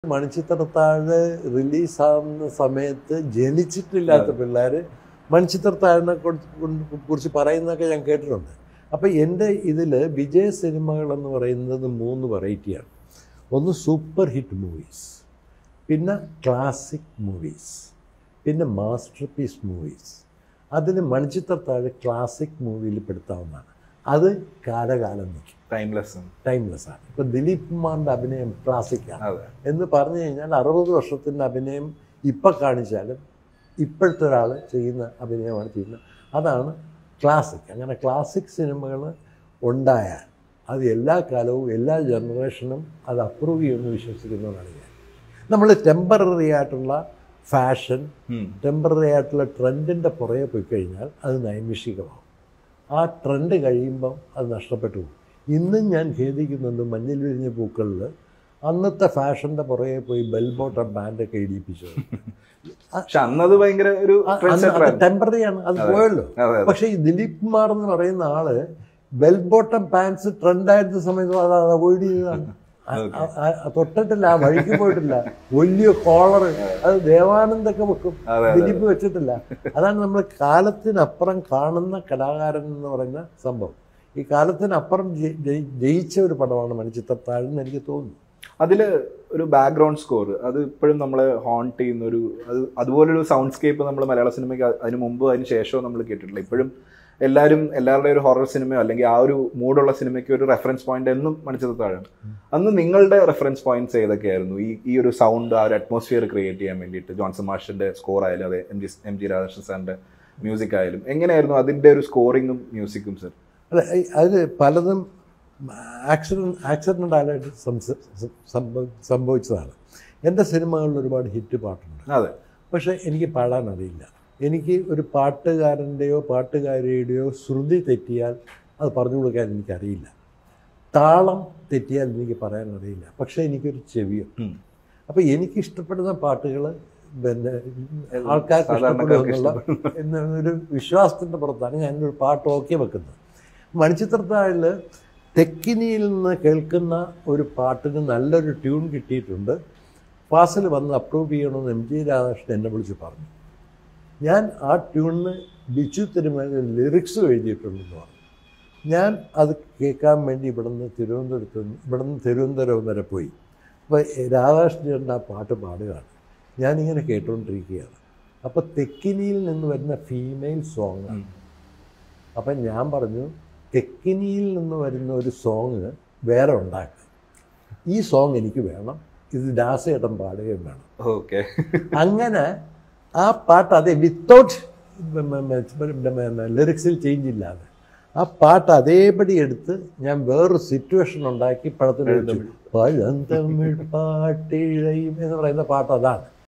മണിച്ചിത്രത്താഴ് റിലീസാവുന്ന സമയത്ത് ജനിച്ചിട്ടില്ലാത്ത പിള്ളേർ മണിച്ചിത്രത്താഴിനെ കുറിച്ച് പറയുന്നതൊക്കെ ഞാൻ കേട്ടിട്ടുണ്ട് അപ്പോൾ എൻ്റെ ഇതിൽ വിജയ സിനിമകൾ എന്ന് പറയുന്നത് മൂന്ന് വെറൈറ്റിയാണ് ഒന്ന് സൂപ്പർ ഹിറ്റ് മൂവീസ് പിന്നെ ക്ലാസിക് മൂവീസ് പിന്നെ മാസ്റ്റർ പീസ് മൂവീസ് അതിന് മണിച്ചിത്രത്താഴ് ക്ലാസിക് മൂവിയിൽ പെടുത്താവുന്നതാണ് അത് കാലകാലം നിൽക്കും ടൈംലെസ് ടൈംലെസ് ആണ് ഇപ്പം ദിലീപ് കുമാറിൻ്റെ അഭിനയം ക്ലാസിക്കാണ് അതെ എന്ന് പറഞ്ഞു കഴിഞ്ഞാൽ അറുപത് വർഷത്തിൻ്റെ അഭിനയം ഇപ്പം കാണിച്ചാലും ഇപ്പോഴത്തെ ഒരാൾ ചെയ്യുന്ന അഭിനയമാണ് ചെയ്യുന്നത് അതാണ് ക്ലാസിക് അങ്ങനെ ക്ലാസിക് സിനിമകൾ ഉണ്ടായാൽ അത് എല്ലാ കാലവും എല്ലാ ജനറേഷനും അത് അപ്രൂവ് ചെയ്യുമെന്ന് വിശ്വസിക്കുന്നവരാണ് ഞാൻ നമ്മൾ ടെമ്പററി ആയിട്ടുള്ള ഫാഷൻ ഉം. ടെമ്പററി ആയിട്ടുള്ള ട്രെൻഡിൻ്റെ പുറകെ പോയി കഴിഞ്ഞാൽ അത് നൈമിഷികമാവും ആ ട്രെൻഡ് കഴിയുമ്പം അത് നഷ്ടപ്പെട്ടു പോകും ഇന്നും ഞാൻ ഖേദിക്കുന്നുണ്ട് മഞ്ഞിൽ വിരിഞ്ഞ പൂക്കളിൽ അന്നത്തെ ഫാഷൻ്റെ പുറകെ പോയി ബെൽ ബോട്ടം ബാൻഡൊക്കെ ഇടിപ്പിച്ചത് പക്ഷെ അന്നത് ഭയങ്കര ഒരു trend setter ആയിരുന്നു. ടെമ്പററി ആണ് അത് പോയല്ലോ അതെ അതെ പക്ഷേ ഈ ദിലീപ് കുമാർ എന്ന് പറയുന്ന ആള് ബെൽ ബോട്ടം പാൻസ് ട്രെൻഡായിരുന്ന സമയത്ത് അത് അവോയ്ഡ് ചെയ്തതാണ് ആ- ആ- ആ- തൊട്ടിട്ടില്ല ആ വഴിക്ക് പോയിട്ടില്ല വലിയ കോളർ അത് ദേവാനന്ദൊക്കെ വെക്കും അതെ, അതെ. ദിലീപ് വെച്ചിട്ടില്ല അതാണ് നമ്മൾ കാലത്തിനപ്പുറം കാണുന്ന കലാകാരൻ എന്ന് പറയുന്ന സംഭവം ഈ കാലത്തിനപ്പുറം ജയി- ജയി- ജയിച്ച ഒരു പടമാണ് മണിച്ചിത്രത്താഴ് എന്ന് എനിക്ക് തോന്നുന്നു അതില് ഒരു ബാക്ക്ഗ്രൗണ്ട് സ്കോർ അത് ഇപ്പോഴും നമ്മളെ ഹോണ്ട് ചെയ്യുന്ന ഒരു അത് അതുപോലൊരു സൗണ്ട് സ്കേപ്പ് നമ്മൾ മലയാള സിനിമയ്ക്ക് അതിന് മുമ്പ് അതിന് ശേഷവും നമ്മൾ കേട്ടിട്ടില്ല ഇപ്പോഴും എല്ലാവരും എല്ലാവരുടെയും ഒരു ഹൊറർ സിനിമയോ അല്ലെങ്കിൽ ആ ഒരു മൂഡുള്ള സിനിമയ്ക്ക് ഒരു റെഫറൻസ് പോയിന്റ് എന്നും മണിച്ചിത്രത്താഴാണ് അന്ന് നിങ്ങളുടെ റെഫറൻസ് പോയിന്റ്സ് ഏതൊക്കെയായിരുന്നു ഈ ഈ ഒരു സൗണ്ട് ആ ഒരു അറ്റ്മോസ്ഫിയർ ക്രിയേറ്റ് ചെയ്യാൻ വേണ്ടിയിട്ട് ജോൺസൺ മാഷിന്റെ സ്കോർ ആയാലും അതെ M G M G Radhakrishnan സാറിന്റെ മ്യൂസിക് ആയാലും എങ്ങനെയായിരുന്നു അതിന്റെ ഒരു സ്കോറിങ്ങും മ്യൂസിക്കും സർ അല്ല ഈ അതിൽ പലതും ആക്സിഡൻറ്റ് ആക്സിഡൻ്റ് ആയിട്ട് സംസ- സംഭവ- സംഭവിച്ചതാണ് എൻ്റെ സിനിമകളിൽ ഒരുപാട് ഹിറ്റ് പാട്ടുണ്ട് അതെ പക്ഷേ എനിക്ക് പാടാൻ അറിയില്ല എനിക്ക് ഒരു പാട്ടുകാരൻ്റെയോ പാട്ടുകാരിയുടെയോ ശ്രുതി തെറ്റിയാൽ അത് പറഞ്ഞു കൊടുക്കാൻ എനിക്കറിയില്ല താളം തെറ്റിയാൽ എനിക്ക് പറയാൻ അറിയില്ല പക്ഷേ എനിക്കൊരു ചെവിയുണ്ട് ഉം. അപ്പോൾ എനിക്ക് ഇഷ്ടപ്പെടുന്ന പാട്ടുകൾ പിന്നെ ആൾക്കാർക്ക് സാധാരണക്കാർക്ക് ഇഷ്ടപ്പെടുമെന്നുള്ള എന്നൊരു വിശ്വാസത്തിൻ്റെ പുറത്താണ് ഞാനൊരു പാട്ട് ഓക്കെ വെക്കുന്നത് മണിച്ചിത്രത്താഴിൽ തെക്കിനിയിൽ നിന്ന് കേൾക്കുന്ന ഒരു പാട്ടിന് നല്ലൊരു ട്യൂൺ കിട്ടിയിട്ടുണ്ട് ഫാസിൽ വന്ന് അപ്രൂവ് ചെയ്യണമെന്ന് എം ജി രാധാകൃഷ്ണൻ എന്നെ വിളിച്ച് പറഞ്ഞു ഞാൻ ആ ട്യൂണിന് ബിച്ചു തിരുമല ലിറിക്സ് എഴുതിയിട്ടുണ്ടെന്ന് പറഞ്ഞു ഞാൻ അത് കേൾക്കാൻ വേണ്ടി ഇവിടുന്ന് തിരുവനന്തപുരത്ത് നിന്ന് ഇവിടുന്ന് തിരുവനന്തപുരം വരെ പോയി അപ്പോൾ രാധാകൃഷ്ണൻ ആ പാട്ട് പാടുകയാണ് ഞാനിങ്ങനെ കേട്ടുകൊണ്ടിരിക്കുകയാണ് അപ്പോൾ തെക്കിനിയിൽ നിന്ന് വരുന്ന ഫീമെയിൽ സോങ് ഉം. അപ്പം ഞാൻ പറഞ്ഞു തെക്കിനിയിൽ നിന്ന് വരുന്ന ഒരു സോങ് വേറെ ഉണ്ടാക്കുക ഈ സോങ് എനിക്ക് വേണം ഇത് ദാസേട്ടൻ പാടുകയും വേണം ഓക്കെ അങ്ങനെ ആ പാട്ട് അതെ വിത്തൗട്ട് ലിറിക്സിൽ ചേഞ്ച് ഇല്ലാതെ ആ പാട്ട് അതേപടി എടുത്ത് ഞാൻ വേറൊരു സിറ്റുവേഷൻ ഉണ്ടാക്കി പടത്തിൽ വെച്ചു പഴന്തമിഴ് പാട്ടിഴയും എന്ന് പറയുന്ന പാട്ട് അതാണ്